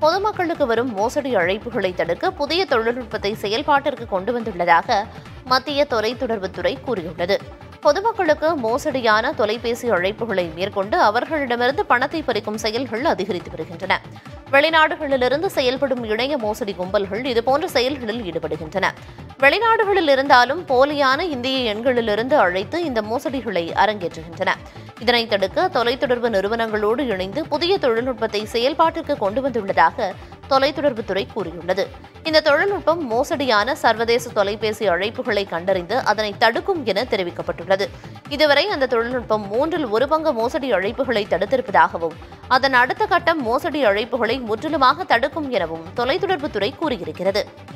பொதுமக்களுக்கு வரும் மோசடி அழைப்புகளை தடுக்க புதிய தொழில்நுட்பத்தை செயல்பாட்டிற்கு கொண்டு வந்துள்ளதாக மத்திய தொலைத்தொடர்புத்துறை கூறியுள்ளது பொதுமக்களுக்கு மோசடியான தொலைபேசி அழைப்புகளை மேற்கொண்டு அவர்களிடமிருந்து பணத்தை பறிக்கும் செயல்கள் அதிகரித்து வருகின்றன வெளிநாடுகளிலிருந்து செயல்படும் இணைய மோசடி கும்பல்கள் இதுபோன்ற செயல்களில் ஈடுபடுகின்றன வெளிநாடுகளில் இருந்தாலும் போலியான இந்திய எண்களிலிருந்து அழைத்து இந்த மோசடிகளை அரங்கேற்றுகின்றன இதனை தடுக்க தொலைத்தொடர்பு நிறுவனங்களோடு இணைந்து புதிய தொழில்நுட்பத்தை செயல்பாட்டிற்கு கொண்டு வந்துள்ளதாக தொலைத்தொடர்புத்துறை கூறியுள்ளது இந்த தொழில்நுட்பம் மோசடியான சர்வதேச தொலைபேசி அழைப்புகளை கண்டறிந்து அதனை தடுக்கும் என தெரிவிக்கப்பட்டுள்ளது இதுவரை அந்த தொழில்நுட்பம் மூன்றில் ஒரு பங்கு மோசடி அழைப்புகளை தடுத்திருப்பதாகவும் அதன் அடுத்த கட்டம் மோசடி அழைப்புகளை முற்றிலுமாக தடுக்கும் எனவும் தொலைத்தொடர்புத்துறை கூறியிருக்கிறது